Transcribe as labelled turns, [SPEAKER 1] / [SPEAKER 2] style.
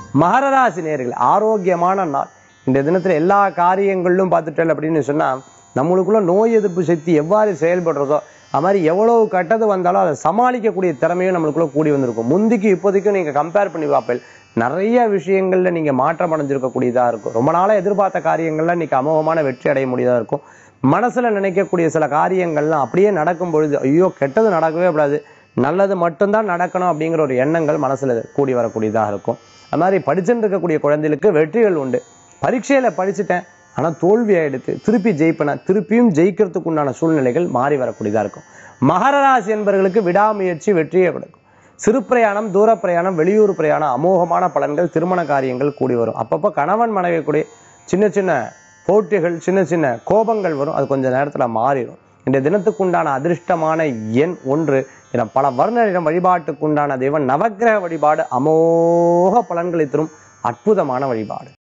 [SPEAKER 1] மகர ராசி நேர்கள் ஆரோக்கியமான நாள் இந்த தினத்துல எல்லா காரியங்களிலும் பார்த்துட்டல் அப்படின்னு சொன்னா நம்மளுக்குள்ள நோய் எதிர்ப்பு சக்தி எவ்வாறு செயல்படுறதோ அது மாதிரி எவ்வளவு கெட்டது வந்தாலும் அதை சமாளிக்கக்கூடிய திறமையும் நம்மளுக்குள்ள கூடி வந்திருக்கும் முந்திக்கு இப்போதைக்கும் நீங்க கம்பேர் பண்ணி பார்ப்பேன் நிறைய விஷயங்கள்ல நீங்க மாற்றம் அடைஞ்சிருக்கக்கூடியதா இருக்கும் ரொம்ப நாளா எதிர்பார்த்த காரியங்கள்ல இன்னைக்கு அமோகமான வெற்றி அடைய முடியதா இருக்கும் மனசுல நினைக்கக்கூடிய சில காரியங்கள்லாம் அப்படியே நடக்கும் பொழுது ஐயோ கெட்டது நடக்கவே கூடாது நல்லது மட்டும்தான் நடக்கணும் அப்படிங்கிற ஒரு எண்ணங்கள் மனசுல கூடி வரக்கூடியதாக இருக்கும் அது மாதிரி படிச்சுட்டு இருக்கக்கூடிய குழந்தைகளுக்கு வெற்றிகள் உண்டு பரீட்சையில படிச்சுட்டேன் ஆனா தோல்வி ஆயிடுத்து திருப்பி ஜெயிப்பேனா திருப்பியும் ஜெயிக்கிறதுக்கு உண்டான சூழ்நிலைகள் மாறி வரக்கூடியதா இருக்கும் மகர ராசி என்பவர்களுக்கு விடாமுயற்சி வெற்றியை கொடுக்கும் சிறு பிரயாணம் தூர பிரயாணம் வெளியூர் பிரயாணம் அமோகமான பலன்கள் திருமண காரியங்கள் கூடி வரும் அப்பப்போ கணவன் மனைவி கூட சின்ன சின்ன போட்டிகள் சின்ன சின்ன கோபங்கள் வரும் அது கொஞ்ச நேரத்துல மாறிடும் இந்த தினத்துக்குண்டான அதிர்ஷ்டமான எண் ஒன்று என பல வர்ண நிறம் வழிபாட்டுக்குண்டான தெய்வம் நவக்கிரக வழிபாடு அமோக பலன்களை தரும் அற்புதமான வழிபாடு